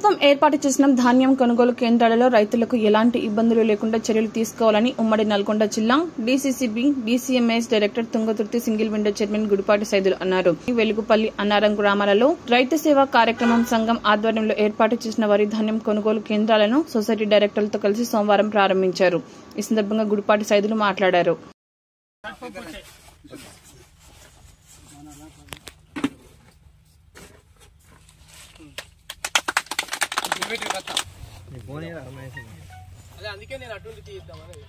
ప్రభుత్వం ఏర్పాటు చేసిన ధాన్యం కొనుగోలు కేంద్రాలలో రైతులకు ఎలాంటి ఇబ్బందులు లేకుండా చర్యలు తీసుకోవాలని ఉమ్మడి నల్గొండ జిల్లా DCCB DCMS director Thungathurthi single window chairman Gudipati Saidulu అన్నారు వెలుగుపల్లి అన్నారం గ్రామాలలో రైతు సేవా కార్యక్రమం సంఘం ఆధ్వర్యంలో ఏర్పాటు చేసిన వరి ధాన్యం కొనుగోలు కేంద్రాలను సొసైటీ డైరెక్టర్లతో కలిసి సోమవారం ప్రారంభించారు ఈ సందర్భంగా గుడిపాటి సైదులు మాట్లాడారు అదే అందుకే నేను అటువంటి తీద్దామని